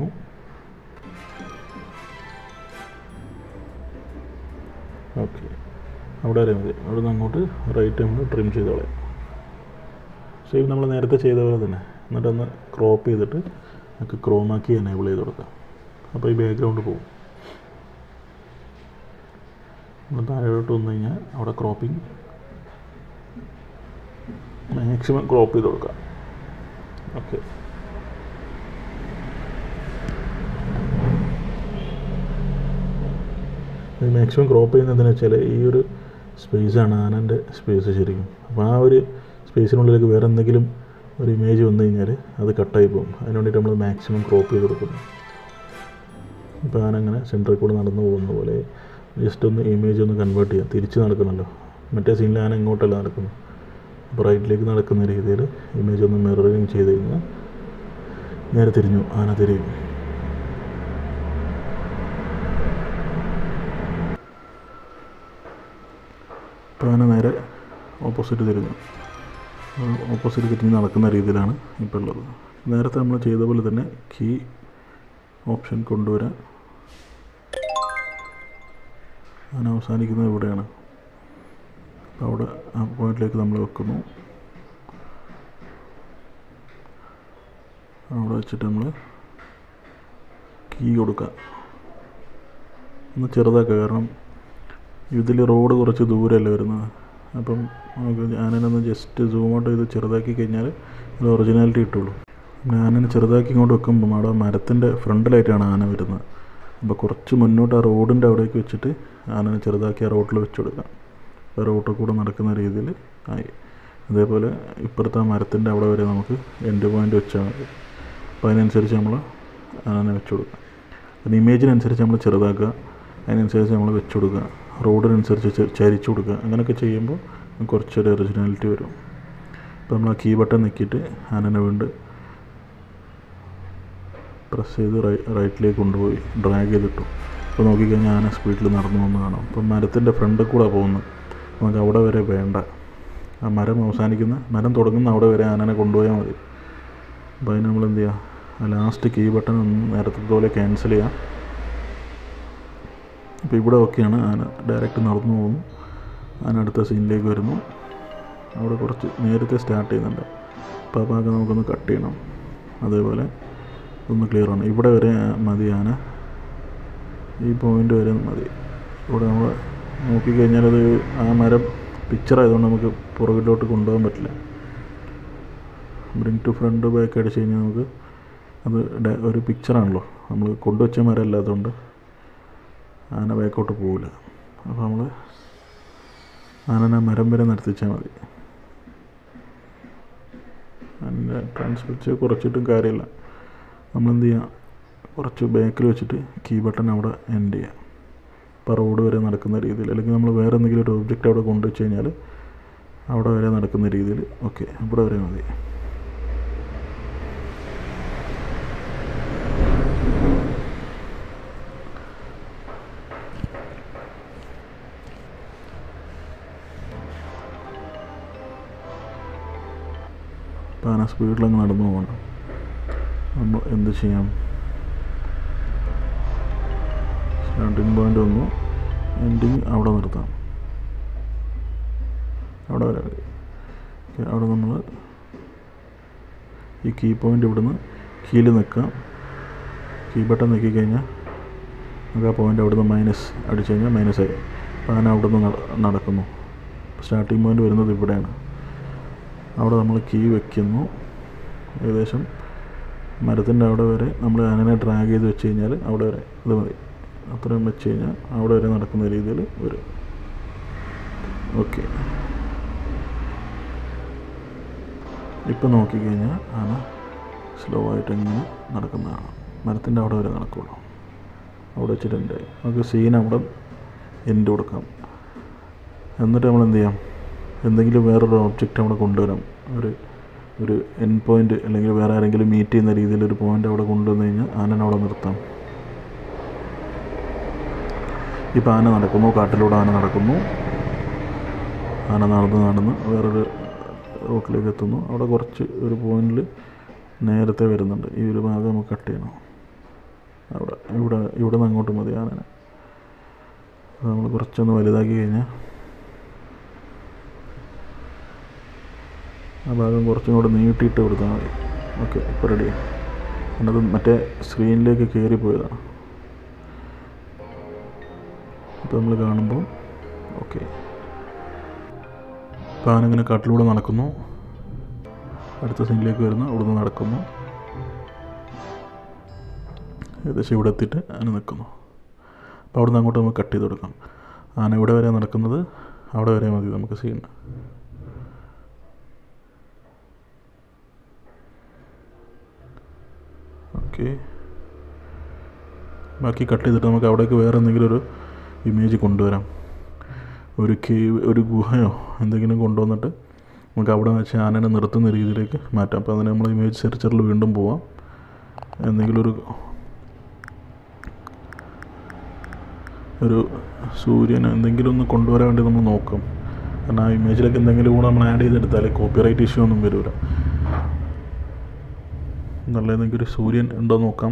ഓക്കെ അവിടെ വരെ മതി അവിടെ നിന്ന് അങ്ങോട്ട് റൈറ്റ് നമ്മൾ ട്രിം ചെയ്ത് കളയാം സെയിം നമ്മൾ നേരത്തെ ചെയ്ത പോലെ തന്നെ എന്നിട്ടൊന്ന് ക്രോപ്പ് ചെയ്തിട്ട് നമുക്ക് ക്രോമാക്കി എനേബിൾ ചെയ്ത് കൊടുക്കാം അപ്പോൾ ഈ ബാക്ക്ഗ്രൗണ്ട് പോകും നമ്മൾ താഴോട്ട് വന്നു കഴിഞ്ഞാൽ അവിടെ ക്രോപ്പിംഗ് മാക്സിമം ക്രോപ്പ് ചെയ്ത് കൊടുക്കാം ഓക്കെ ഇത് മാക്സിമം ക്രോപ്പ് ചെയ്യുന്നതെന്ന് വെച്ചാൽ ഈ ഒരു സ്പേസാണ് ആനൻ്റെ സ്പേസ് ശരിക്കും അപ്പോൾ ആ ഒരു സ്പേസിനുള്ളിലേക്ക് വേറെ എന്തെങ്കിലും ഒരു ഇമേജ് വന്നു കഴിഞ്ഞാൽ അത് കട്ടായി പോകും അതിന് വേണ്ടിയിട്ട് നമ്മൾ മാക്സിമം ക്രോപ്പ് ചെയ്ത് കൊടുക്കുന്നു ഇപ്പോൾ ആനങ്ങനെ സെൻറ്ററിൽ കൂടെ നടന്നു പോകുന്ന പോലെ ജസ്റ്റ് ഒന്ന് ഇമേജ് ഒന്ന് കൺവേർട്ട് ചെയ്യാം തിരിച്ച് നടക്കണമല്ലോ മറ്റേ സീനിൽ ആന ഇങ്ങോട്ടല്ല നടക്കുന്നു അപ്പോൾ റൈറ്റിലേക്ക് നടക്കുന്ന രീതിയിൽ ഇമേജ് ഒന്ന് മിററിങ് ചെയ്ത് കഴിഞ്ഞാൽ നേരെ തിരിഞ്ഞു ആന തിരിയും ഇപ്പോൾ ആന നേരെ ഓപ്പോസിറ്റ് തിരിഞ്ഞു ഓപ്പോസിറ്റ് തിരിഞ്ഞ് നടക്കുന്ന രീതിയിലാണ് ഇപ്പോൾ ഉള്ളത് നേരത്തെ നമ്മൾ ചെയ്ത പോലെ തന്നെ കീ ഓപ്ഷൻ കൊണ്ടുവരാൻ ആന അവസാനിക്കുന്നത് ഇവിടെയാണ് അപ്പോൾ അവിടെ ആ പോയിന്റിലേക്ക് നമ്മൾ വെക്കുന്നു അവിടെ വെച്ചിട്ട് നമ്മൾ കീ കൊടുക്കുക ഒന്ന് ചെറുതാക്കുക കാരണം ഇതിൽ റോഡ് കുറച്ച് ദൂരമല്ലേ വരുന്നത് അപ്പം നമുക്ക് ഞാനൊന്ന് ജസ്റ്റ് സൂം ഔട്ട് ചെയ്ത് ചെറുതാക്കി കഴിഞ്ഞാൽ ഇത് ഒറിജിനാലിറ്റി കിട്ടുള്ളൂ പിന്നെ ആനനെ ചെറുതാക്കി ഇങ്ങോട്ട് വെക്കുമ്പോൾ അവിടെ മരത്തിൻ്റെ ഫ്രണ്ടിലായിട്ടാണ് ആന വരുന്നത് അപ്പോൾ കുറച്ച് മുന്നോട്ട് ആ റോഡിൻ്റെ അവിടേക്ക് വെച്ചിട്ട് ആനനെ ചെറുതാക്കി ആ റോട്ടിൽ വെച്ച് കൊടുക്കാം ആ റോട്ടിൽ കൂടെ നടക്കുന്ന രീതിയിൽ ആയി അതേപോലെ ഇപ്പുറത്തെ ആ മരത്തിൻ്റെ അവിടെ വരെ നമുക്ക് എൻഡ് പോയിൻ്റ് വെച്ചാൽ മതി അപ്പോൾ അതിനനുസരിച്ച് നമ്മൾ ആനനെ വെച്ച് കൊടുക്കാം പിന്നെ ഇമേജിനനുസരിച്ച് നമ്മൾ ചെറുതാക്കുക അതിനനുസരിച്ച് നമ്മൾ വെച്ച് കൊടുക്കുക റോഡിനനുസരിച്ച് ചെ- ചരിച്ച് കൊടുക്കുക അങ്ങനെയൊക്കെ ചെയ്യുമ്പോൾ കുറച്ചൊരു ഒറിജിനാലിറ്റി വരും അപ്പോൾ നമ്മൾ ആ കീ ബട്ടൺ നിൽക്കിയിട്ട് ആനനെ വീണ്ടും പ്രസ് ചെയ്ത് റൈ റൈറ്റിലേക്ക് കൊണ്ടുപോയി ഡ്രാഗ് ചെയ്തിട്ടു അപ്പോൾ നോക്കിക്കഴിഞ്ഞാൽ ആന സ്പീഡിൽ നടന്നു വന്ന് കാണാം അപ്പം മരത്തിൻ്റെ ഫ്രണ്ടിൽ കൂടെ പോകുന്നു നമുക്ക് അവിടെ വരെ വേണ്ട ആ മരം അവസാനിക്കുന്ന മരം തുടങ്ങുന്ന അവിടെ വരെ ആനനെ കൊണ്ടുപോയാൽ മതി അപ്പോൾ അതിന് നമ്മൾ എന്ത് ചെയ്യുക ആ ലാസ്റ്റ് കീ ബട്ടൺ ഒന്ന് നേരത്തെ പോലെ ക്യാൻസൽ ചെയ്യാം അപ്പോൾ ഇവിടെ ഓക്കെയാണ് ആന ഡയറക്റ്റ് നടന്നു പോകുന്നു ആന അടുത്ത സീനിലേക്ക് വരുന്നു അവിടെ കുറച്ച് നേരത്തെ സ്റ്റാർട്ട് ചെയ്യുന്നുണ്ട് അപ്പോൾ ആ ഭാഗം നമുക്കൊന്ന് കട്ട് ചെയ്യണം അതേപോലെ ഒന്ന് ക്ലിയർ ആണ് ഇവിടെ വരെ മതി ആന ഈ പോയിന്റ് വരെ മതി ഇവിടെ നമ്മൾ നോക്കിക്കഴിഞ്ഞാൽ അത് ആ മരം പിക്ചർ ആയതുകൊണ്ട് നമുക്ക് പുറകിലോട്ട് കൊണ്ടുപോകാൻ പറ്റില്ല ബ്രിങ് ടു ഫ്രണ്ട് ബാക്ക് അടിച്ച് കഴിഞ്ഞാൽ നമുക്ക് അത് ഡ- ഒരു പിക്ചറാണല്ലോ നമ്മൾ കൊണ്ടുവച്ച മരം അല്ലാത്തതുകൊണ്ട് ആന ബാക്കോട്ട് പോവില്ല അപ്പോൾ നമ്മൾ ആനനെ മരം വരെ നിർത്തിച്ചാൽ മതി അതിൻ്റെ ട്രാൻസ്ഫിച്ച് കുറച്ചിട്ടും കാര്യമില്ല നമ്മളെന്ത് ചെയ്യുക കുറച്ച് ബാക്കിൽ വെച്ചിട്ട് കീ ബട്ടൺ അവിടെ എൻഡ് ചെയ്യുക ഇപ്പോൾ റോഡ് വരെ നടക്കുന്ന രീതിയിൽ അല്ലെങ്കിൽ നമ്മൾ വേറെ എന്തെങ്കിലും ഒരു ഒബ്ജക്റ്റ് അവിടെ കൊണ്ടുവച്ച് കഴിഞ്ഞാൽ അവിടെ വരെ നടക്കുന്ന രീതിയിൽ ഓക്കെ അവിടെ വരെ മതി ഇപ്പോൾ ആന സ്പീഡിലങ്ങ് നടന്നു പോകണം നമ്മൾ എന്ത് ചെയ്യാം സ്റ്റാർട്ടിങ് പോയിന്റ് വന്നു എൻഡിങ് അവിടെ നിർത്താം അവിടെ വരെ മതി ഓക്കേ, അവിടെ നമ്മൾ ഈ കീ പോയിന്റ് ഇവിടുന്ന് കീയിൽ നിൽക്കാം കീ ബട്ടൺ നിൽക്കി കഴിഞ്ഞാൽ നമുക്ക് ആ പോയിന്റ് അവിടുന്ന് മൈനസ് അടിച്ചു കഴിഞ്ഞാൽ മൈനസ് ആയി അപ്പോൾ ആന അവിടുന്ന് നട- നടക്കുന്നു സ്റ്റാർട്ടിങ് പോയിന്റ് വരുന്നത് ഇവിടെയാണ് അവിടെ നമ്മൾ കീ വെക്കുന്നു ഏകദേശം മരത്തിൻ്റെ അവിടെ വരെ നമ്മൾ ആനനെ ഡ്രാഗ് ചെയ്ത് വെച്ച് കഴിഞ്ഞാൽ അവിടെ വരെ ഇത് മതി അത്രയും വെച്ച് കഴിഞ്ഞാൽ അവിടെ വരെ നടക്കുന്ന രീതിയിൽ വരും ഓക്കെ ഇപ്പം നോക്കിക്കഴിഞ്ഞാൽ ആന സ്ലോ ആയിട്ട് ഇങ്ങനെ നടക്കുന്നതാണ് മരത്തിൻ്റെ അവിടെ വരെ നടക്കുള്ളൂ അവിടെ വെച്ചിട്ട് എൻ്റെ നമുക്ക് സീൻ അവിടെ എൻഡ് കൊടുക്കാം എന്നിട്ട് നമ്മൾ എന്ത് ചെയ്യാം എന്തെങ്കിലും വേറൊരു ഓബ്ജക്റ്റ് അവിടെ കൊണ്ടുവരാം ഒരു ഒരു എൻ പോയിന്റ് അല്ലെങ്കിൽ വേറെ ആരെങ്കിലും മീറ്റ് ചെയ്യുന്ന രീതിയിൽ ഒരു പോയിന്റ് അവിടെ കൊണ്ടുവന്നു കഴിഞ്ഞാൽ ആനനെ അവിടെ നിർത്താം ഇപ്പം ആന നടക്കുന്നു കാട്ടിലൂടെ ആന നടക്കുന്നു ആന നടന്ന് നടന്ന് വേറൊരു റൂട്ടിലേക്ക് എത്തുന്നു അവിടെ കുറച്ച് ഒരു പോയിന്റിൽ നേരത്തെ വരുന്നുണ്ട് ഈ ഒരു ഭാഗം നമുക്ക് കട്ട് ചെയ്യണം അവിടെ ഇവിടെ ഇവിടെ നിന്ന് അങ്ങോട്ട് മതി ആനനെ അത് നമ്മൾ കുറച്ചൊന്ന് വലുതാക്കി കഴിഞ്ഞാൽ ആ ഭാഗം കുറച്ചും കൂടെ നീട്ടിയിട്ട് കൊടുത്താൽ മതി ഓക്കെ ഇപ്പോൾ റെഡിയാണ് അത് മറ്റേ സ്ക്രീനിലേക്ക് കയറി പോയതാണ് ഇപ്പോൾ നമ്മൾ കാണുമ്പോൾ ഓക്കെ ഇപ്പോൾ ആനിങ്ങനെ കാട്ടിലൂടെ നടക്കുന്നു അടുത്ത സീനിലേക്ക് വരുന്നു അവിടുന്ന് നടക്കുന്നു ഏകദേശം ഇവിടെ എത്തിയിട്ട് ആന നിൽക്കുന്നു അപ്പോൾ അവിടുന്ന് അങ്ങോട്ട് നമുക്ക് കട്ട് ചെയ്ത് കൊടുക്കാം ആന ഇവിടെ വരെ നടക്കുന്നത് അവിടെ വരെ മതി നമുക്ക് സീൻ ഓക്കെ ബാക്കി കട്ട് ചെയ്തിട്ട് നമുക്ക് അവിടേക്ക് വേറെ എന്തെങ്കിലും ഒരു ഇമേജ് കൊണ്ടുവരാം ഒരു കേവ് ഒരു ഗുഹയോ എന്തെങ്കിലും കൊണ്ടുവന്നിട്ട് നമുക്ക് അവിടെ വെച്ച് ആനനെ നിർത്തുന്ന രീതിയിലേക്ക് മാറ്റാം അപ്പോൾ അതിന് നമ്മൾ ഇമേജ് സെർച്ചറിൽ വീണ്ടും പോവാം എന്തെങ്കിലും ഒരു ഒരു സൂര്യൻ എന്തെങ്കിലും ഒന്ന് കൊണ്ടുവരാൻ വേണ്ടി നമ്മൾ നോക്കും കാരണം ആ ഇമേജിലേക്ക് എന്തെങ്കിലും കൂടെ നമ്മൾ ആഡ് ചെയ്തെടുത്താൽ കോപ്പിറൈറ്റ് ഇഷ്യൂ ഒന്നും വരില്ല നല്ല ഏതെങ്കിലും ഒരു സൂര്യൻ ഉണ്ടോ എന്ന് നോക്കാം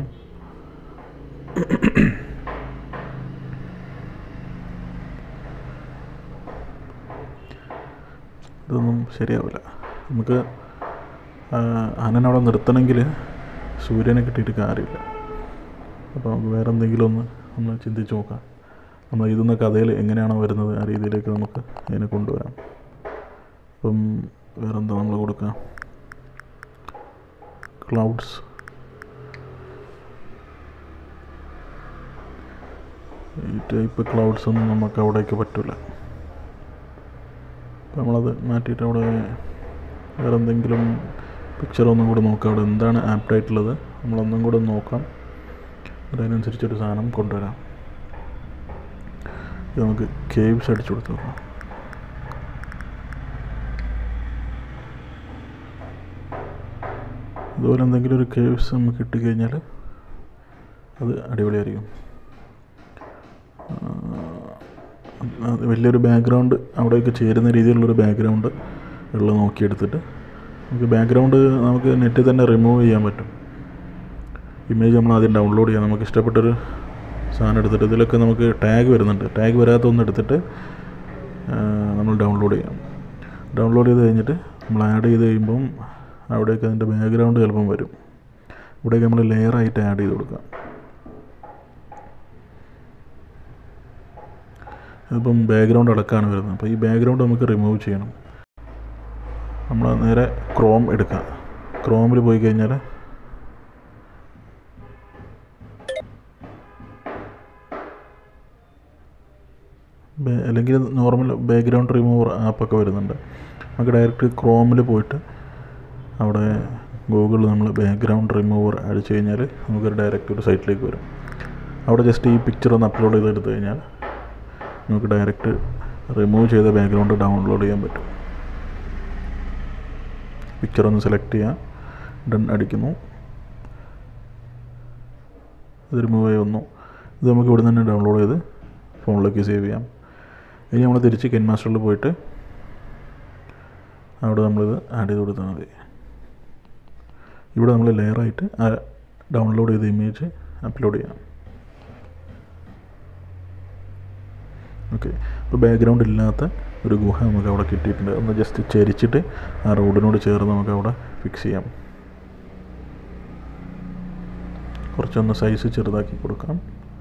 ഇതൊന്നും ശരിയാവില്ല നമുക്ക് ആനനെ അവിടെ നിർത്തണമെങ്കിൽ സൂര്യനെ കിട്ടിയിട്ട് കാര്യമില്ല അപ്പോൾ നമുക്ക് വേറെ എന്തെങ്കിലും ഒന്ന് ഒന്ന് ചിന്തിച്ച് നോക്കാം നമ്മൾ എഴുതുന്ന കഥയിൽ എങ്ങനെയാണോ വരുന്നത് ആ രീതിയിലേക്ക് നമുക്ക് അതിനെ കൊണ്ടുവരാം അപ്പം വേറെന്താ നമ്മൾ കൊടുക്കുക ക്ലൗഡ്സ് ഈ ടൈപ്പ് ക്ലൗഡ്സ് ഒന്നും നമുക്ക് അവിടേക്ക് പറ്റില്ല അപ്പോൾ നമ്മളത് മാറ്റിയിട്ട് അവിടെ വേറെ എന്തെങ്കിലും പിക്ചർ ഒന്നും കൂടെ നോക്കാം അവിടെ എന്താണ് ആപ്റ്റ് ആയിട്ടുള്ളത് നമ്മളൊന്നും കൂടെ നോക്കാം അതിനനുസരിച്ചൊരു സാധനം കൊണ്ടുവരാം ഇത് നമുക്ക് കേവ്സ് അടിച്ചു കൊടുത്ത് നോക്കാം ഇതുപോലെ എന്തെങ്കിലും ഒരു കേവ്സ് നമുക്ക് കിട്ടിക്കഴിഞ്ഞാൽ അത് അടിപൊളിയായിരിക്കും അത് വലിയൊരു ബാക്ക്ഗ്രൗണ്ട് അവിടേക്ക് ചേരുന്ന രീതിയിലുള്ളൊരു ബാക്ക്ഗ്രൗണ്ട് ഉള്ളത് നോക്കിയെടുത്തിട്ട് നമുക്ക് ബാക്ക്ഗ്രൗണ്ട് നമുക്ക് നെറ്റിൽ തന്നെ റിമൂവ് ചെയ്യാൻ പറ്റും ഇമേജ് നമ്മൾ ആദ്യം ഡൗൺലോഡ് ചെയ്യാം നമുക്ക് ഇഷ്ടപ്പെട്ടൊരു സാധനം എടുത്തിട്ട് ഇതിലൊക്കെ നമുക്ക് ടാഗ് വരുന്നുണ്ട് ടാഗ് വരാത്ത ഒന്ന് എടുത്തിട്ട് നമ്മൾ ഡൗൺലോഡ് ചെയ്യാം ഡൗൺലോഡ് ചെയ്ത് കഴിഞ്ഞിട്ട് നമ്മൾ ആഡ് ചെയ്ത് കഴിയുമ്പം അവിടേക്ക് അതിൻ്റെ ബാക്ക്ഗ്രൗണ്ട് ചിലപ്പം വരും ഇവിടേക്ക് നമ്മൾ ലെയറായിട്ട് ആഡ് ചെയ്ത് കൊടുക്കാം ഇതിപ്പം ബാക്ക്ഗ്രൗണ്ട് അടക്കമാണ് വരുന്നത് അപ്പോൾ ഈ ബാക്ക്ഗ്രൗണ്ട് നമുക്ക് റിമൂവ് ചെയ്യണം നമ്മൾ നേരെ ക്രോം എടുക്കാം ക്രോമിൽ പോയി കഴിഞ്ഞാൽ അല്ലെങ്കിൽ നോർമൽ ബാക്ക്ഗ്രൗണ്ട് റിമൂവർ ആപ്പൊക്കെ വരുന്നുണ്ട് നമുക്ക് ഡയറക്റ്റ് ക്രോമിൽ പോയിട്ട് അവിടെ ഗൂഗിളിൽ നമ്മൾ ബാക്ക്ഗ്രൗണ്ട് റിമൂവർ അടിച്ചു കഴിഞ്ഞാൽ നമുക്കൊരു ഡയറക്റ്റ് ഒരു സൈറ്റിലേക്ക് വരും അവിടെ ജസ്റ്റ് ഈ പിക്ചർ ഒന്ന് അപ്ലോഡ് ചെയ്തെടുത്തു കഴിഞ്ഞാൽ നമുക്ക് ഡയറക്റ്റ് റിമൂവ് ചെയ്ത ബാക്ക്ഗ്രൗണ്ട് ഡൗൺലോഡ് ചെയ്യാൻ പറ്റും പിക്ചർ ഒന്ന് സെലക്ട് ചെയ്യാം ഡൺ അടിക്കുന്നു ഇത് റിമൂവ് ആയി വന്നു ഇത് നമുക്ക് ഇവിടെ തന്നെ ഡൗൺലോഡ് ചെയ്ത് ഫോണിലേക്ക് സേവ് ചെയ്യാം ഇനി നമ്മൾ തിരിച്ച് കെൻ മാസ്റ്ററിൽ പോയിട്ട് അവിടെ നമ്മളിത് ആഡ് ചെയ്ത് കൊടുത്താൽ മതി ഇവിടെ നമ്മൾ ലെയറായിട്ട് ആ ഡൗൺലോഡ് ചെയ്ത ഇമേജ് അപ്ലോഡ് ചെയ്യാം ഓക്കെ അപ്പോൾ ബാക്ക്ഗ്രൗണ്ട് ഇല്ലാത്ത ഒരു ഗുഹ നമുക്ക് അവിടെ കിട്ടിയിട്ടുണ്ട് ഒന്ന് ജസ്റ്റ് ചരിച്ചിട്ട് ആ റോഡിനോട് ചേർന്ന് നമുക്ക് അവിടെ ഫിക്സ് ചെയ്യാം കുറച്ചൊന്ന് സൈസ് ചെറുതാക്കി കൊടുക്കാം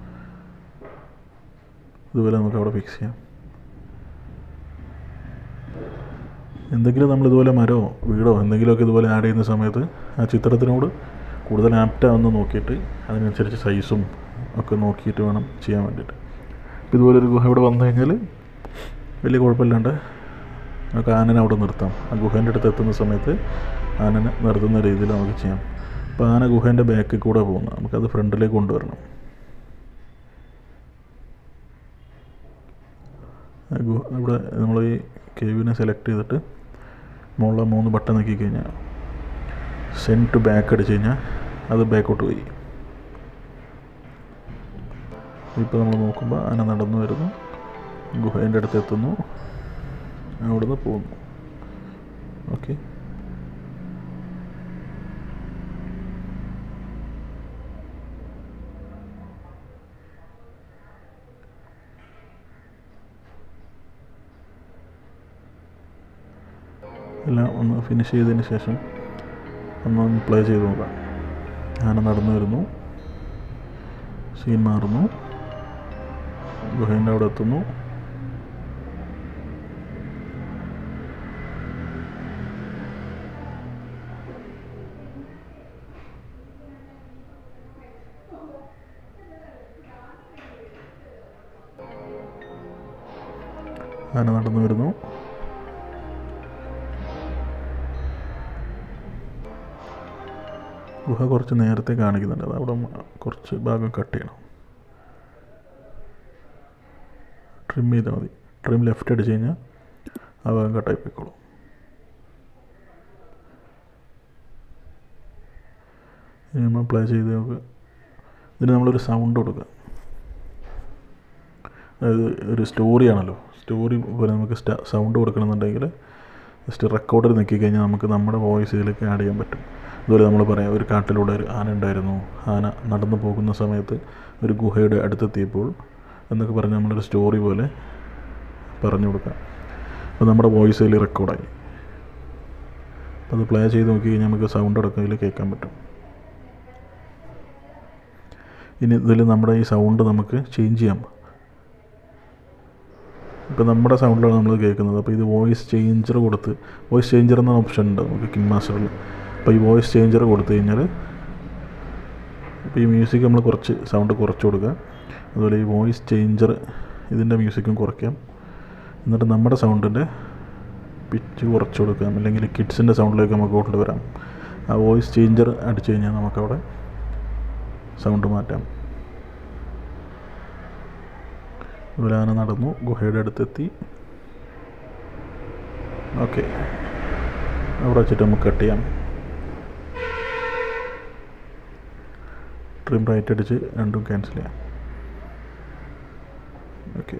ഇതുപോലെ നമുക്ക് അവിടെ ഫിക്സ് ചെയ്യാം എന്തെങ്കിലും നമ്മൾ ഇതുപോലെ മരമോ വീടോ എന്തെങ്കിലുമൊക്കെ ഇതുപോലെ ആഡ് ചെയ്യുന്ന സമയത്ത് ആ ചിത്രത്തിനോട് കൂടുതൽ ആപ്റ്റാണെന്ന് നോക്കിയിട്ട് അതിനനുസരിച്ച് സൈസും ഒക്കെ നോക്കിയിട്ട് വേണം ചെയ്യാൻ വേണ്ടിയിട്ട് അപ്പോൾ ഇതുപോലൊരു ഗുഹ ഇവിടെ വന്നു കഴിഞ്ഞാൽ വലിയ കുഴപ്പമില്ലാണ്ട് നമുക്ക് ആനനെ അവിടെ നിർത്താം ആ ഗുഹേൻ്റെ അടുത്ത് എത്തുന്ന സമയത്ത് ആനനെ നിർത്തുന്ന രീതിയിൽ നമുക്ക് ചെയ്യാം അപ്പോൾ ആന ഗുഹേൻ്റെ ബാക്കിൽ കൂടെ പോകുന്നത് നമുക്കത് ഫ്രണ്ടിലേക്ക് കൊണ്ടുവരണം ഗുഹ ഇവിടെ നമ്മൾ ഈ കേവിനെ സെലക്ട് ചെയ്തിട്ട് മുകളിലെ മൂന്ന് ബട്ടൺ നോക്കി കഴിഞ്ഞാൽ സെൻഡ് ടു ബാക്ക് അടിച്ച് കഴിഞ്ഞാൽ അത് ബാക്കോട്ട് പോയി ഇപ്പോൾ നമ്മൾ നോക്കുമ്പോൾ ആന നടന്നു വരുന്നു ഗുഹേൻ്റെ അടുത്ത് എത്തുന്നു അവിടുന്ന് പോകുന്നു ഓക്കെ എല്ലാം ഒന്ന് ഫിനിഷ് ചെയ്തതിന് ശേഷം ഒന്ന് പ്ലേ ചെയ്ത് നോക്കാം ആന നടന്നു വരുന്നു സീൻ മാറുന്നു ഗുഹേൻ്റെ അവിടെ എത്തുന്നു ആന നടന്നു വരുന്നു ഗുഹ കുറച്ച് നേരത്തെ കാണിക്കുന്നുണ്ട് അത് അവിടെ കുറച്ച് ഭാഗം കട്ട് ചെയ്യണം ട്രിം ചെയ്താൽ മതി ട്രിം ലെഫ്റ്റ് അടിച്ച് കഴിഞ്ഞാൽ ആ ഭാഗം കട്ടായി പോയിക്കോളും ഇനി നമ്മൾ പ്ലേ ചെയ്ത് നോക്കുക ഇതിന് നമ്മളൊരു സൗണ്ട് കൊടുക്കുക അതായത് ഒരു സ്റ്റോറിയാണല്ലോ സ്റ്റോറി പോലെ നമുക്ക് സൗണ്ട് കൊടുക്കണമെന്നുണ്ടെങ്കിൽ ജസ്റ്റ് റെക്കോർഡർ നിൽക്കി കഴിഞ്ഞാൽ നമുക്ക് നമ്മുടെ വോയിസ് ഇതിലേക്ക് ആഡ് ചെയ്യാൻ പറ്റും അതുപോലെ നമ്മൾ പറയാം ഒരു കാട്ടിലൂടെ ഒരു ആന ഉണ്ടായിരുന്നു ആന നടന്നു പോകുന്ന സമയത്ത് ഒരു ഗുഹയുടെ അടുത്തെത്തിയപ്പോൾ എന്നൊക്കെ പറഞ്ഞ് നമ്മളൊരു സ്റ്റോറി പോലെ പറഞ്ഞു കൊടുക്കാം അപ്പോൾ നമ്മുടെ വോയിസ് അതിൽ റെക്കോർഡായി അപ്പോൾ അത് പ്ലേ ചെയ്ത് നോക്കി കഴിഞ്ഞാൽ നമുക്ക് സൗണ്ട് അടക്കം ഇതിൽ കേൾക്കാൻ പറ്റും ഇനി ഇതിൽ നമ്മുടെ ഈ സൗണ്ട് നമുക്ക് ചേഞ്ച് ചെയ്യാം ഇപ്പോൾ നമ്മുടെ സൗണ്ടിലാണ് നമ്മൾ കേൾക്കുന്നത് അപ്പോൾ ഇത് വോയിസ് ചേഞ്ചർ കൊടുത്ത് വോയിസ് ചേഞ്ചർ എന്ന ഓപ്ഷൻ ഉണ്ട് നമുക്ക് കിങ് മാസ്റ്ററിൽ അപ്പോൾ ഈ വോയിസ് ചേഞ്ചർ കൊടുത്തു കഴിഞ്ഞാൽ ഇപ്പോൾ ഈ മ്യൂസിക് നമ്മൾ കുറച്ച് സൗണ്ട് കുറച്ച് കൊടുക്കുക അതുപോലെ ഈ വോയിസ് ചേഞ്ചർ ഇതിൻ്റെ മ്യൂസിക്കും കുറയ്ക്കാം എന്നിട്ട് നമ്മുടെ സൗണ്ടിൻ്റെ പിച്ച് കുറച്ച് കൊടുക്കാം അല്ലെങ്കിൽ കിഡ്സിൻ്റെ സൗണ്ടിലേക്ക് നമുക്ക് കൊണ്ടുവരാം ആ വോയിസ് ചേഞ്ചർ അടിച്ചു കഴിഞ്ഞാൽ നമുക്കവിടെ സൗണ്ട് മാറ്റാം അതുപോലെ ആന നടന്നു ഗുഹയുടെ അടുത്തെത്തി ഓക്കെ അവിടെ വെച്ചിട്ട് നമുക്ക് കട്ട് ചെയ്യാം ട്രിം റൈറ്റ് അടിച്ച് രണ്ടും ക്യാൻസൽ ചെയ്യാം ഓക്കെ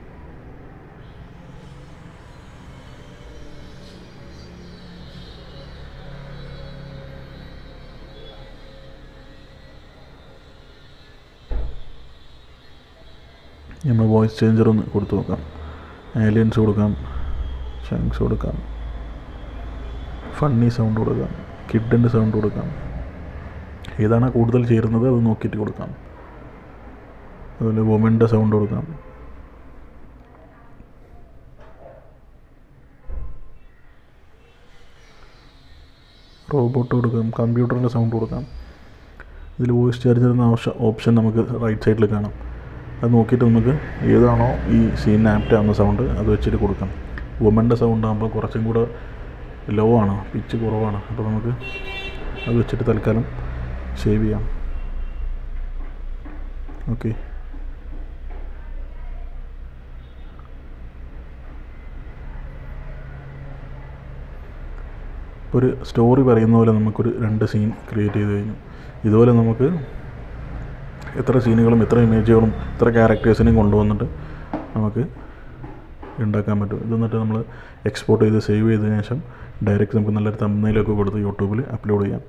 നമ്മൾ വോയിസ് ചേഞ്ചർ ഒന്ന് കൊടുത്തു നോക്കാം ഏലിയൻസ് കൊടുക്കാം ഷങ്സ് കൊടുക്കാം ഫണ്ണി സൗണ്ട് കൊടുക്കാം കിഡിൻ്റെ സൗണ്ട് കൊടുക്കാം ഏതാണ് കൂടുതൽ ചേരുന്നത് അത് നോക്കിയിട്ട് കൊടുക്കാം അതുപോലെ വുമൻ്റെ സൗണ്ട് കൊടുക്കാം റോബോട്ട് കൊടുക്കാം കമ്പ്യൂട്ടറിൻ്റെ സൗണ്ട് കൊടുക്കാം ഇതിൽ വോയിസ് ചാർജർ എന്ന ഓപ്ഷൻ ഓപ്ഷൻ നമുക്ക് റൈറ്റ് സൈഡിൽ കാണാം അത് നോക്കിയിട്ട് നമുക്ക് ഏതാണോ ഈ സീൻ ആപ്റ്റ് ആവുന്ന സൗണ്ട് അത് വെച്ചിട്ട് കൊടുക്കാം വുമൻ്റെ സൗണ്ട് ആകുമ്പോൾ കുറച്ചും കൂടെ ലോ ആണ് പിച്ച് കുറവാണ് അപ്പോൾ നമുക്ക് അത് വെച്ചിട്ട് തൽക്കാലം സേവ് ചെയ്യാം ഓക്കെ ഒരു സ്റ്റോറി പറയുന്ന പോലെ നമുക്കൊരു രണ്ട് സീൻ ക്രിയേറ്റ് ചെയ്ത് കഴിഞ്ഞു ഇതുപോലെ നമുക്ക് എത്ര സീനുകളും എത്ര ഇമേജുകളും എത്ര ക്യാരക്ടേഴ്സിനെയും കൊണ്ടുവന്നിട്ട് നമുക്ക് ഉണ്ടാക്കാൻ പറ്റും ഇത് എന്നിട്ട് നമ്മൾ എക്സ്പോർട്ട് ചെയ്ത് സേവ് ചെയ്തതിനു ശേഷം ഡയറക്റ്റ് നമുക്ക് നല്ലൊരു തമ്മയിലൊക്കെ കൊടുത്ത് യൂട്യൂബിൽ അപ്ലോഡ് ചെയ്യാം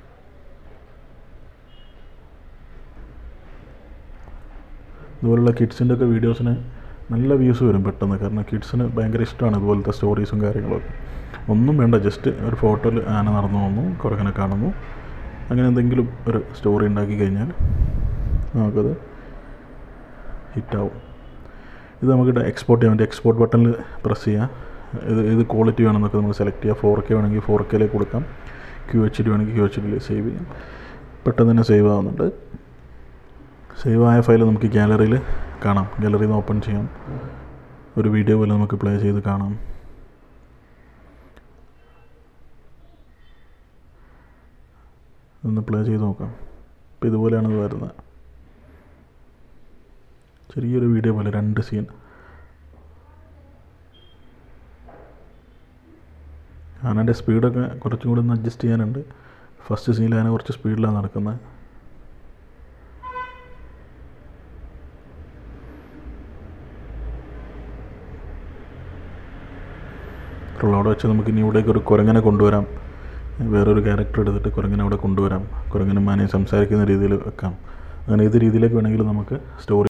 ഇതുപോലുള്ള കിഡ്സിൻ്റെ ഒക്കെ വീഡിയോസിന് നല്ല വ്യൂസ് വരും പെട്ടെന്ന് കാരണം കിഡ്സിന് ഭയങ്കര ഇഷ്ടമാണ് ഇതുപോലത്തെ സ്റ്റോറീസും കാര്യങ്ങളൊക്കെ ഒന്നും വേണ്ട ജസ്റ്റ് ഒരു ഫോട്ടോയിൽ ആന നടന്നു വന്നു കുരങ്ങനെ കാണുന്നു അങ്ങനെ എന്തെങ്കിലും ഒരു സ്റ്റോറി ഉണ്ടാക്കി കഴിഞ്ഞാൽ നമുക്കത് ഹിറ്റാവും ഇത് നമുക്ക് എക്സ്പോർട്ട് ചെയ്യാൻ വേണ്ടി എക്സ്പോർട്ട് ബട്ടണിൽ പ്രസ് ചെയ്യാം ഇത് ഏത് ക്വാളിറ്റി വേണമെന്നൊക്കെ നമ്മൾ സെലക്ട് ചെയ്യുക ഫോർ കെ വേണമെങ്കിൽ ഫോർ കെയിലേക്ക് കൊടുക്കാം ക്യു എച്ച് ഡി വേണമെങ്കിൽ ക്യു എച്ച് ഡിയിൽ സേവ് ചെയ്യാം പെട്ടെന്ന് തന്നെ സേവ് ആവുന്നുണ്ട് സേവ് ആയ ഫയൽ നമുക്ക് ഗാലറിയിൽ കാണാം ഗാലറിയിൽ നിന്ന് ഓപ്പൺ ചെയ്യാം ഒരു വീഡിയോ പോലെ നമുക്ക് പ്ലേ ചെയ്ത് കാണാം ഒന്ന് പ്ലേ ചെയ്ത് നോക്കാം അപ്പോൾ ഇതുപോലെയാണ് ഇത് വരുന്നത് ചെറിയൊരു വീഡിയോ പോലെ രണ്ട് സീൻ ആനൻ്റെ സ്പീഡൊക്കെ കുറച്ചും കൂടി ഒന്ന് അഡ്ജസ്റ്റ് ചെയ്യാനുണ്ട് ഫസ്റ്റ് സീനിൽ ആന കുറച്ച് സ്പീഡിലാണ് നടക്കുന്നത് അവിടെ വെച്ച് നമുക്ക് ഇനി ഇവിടേക്ക് ഒരു കുരങ്ങനെ കൊണ്ടുവരാം വേറൊരു ക്യാരക്ടർ എടുത്തിട്ട് കുരങ്ങനെ അവിടെ കൊണ്ടുവരാം കുരങ്ങനും മാനയും സംസാരിക്കുന്ന രീതിയിൽ വെക്കാം അങ്ങനെ ഏത് രീതിയിലേക്ക് വേണമെങ്കിലും നമുക്ക് സ്റ്റോറി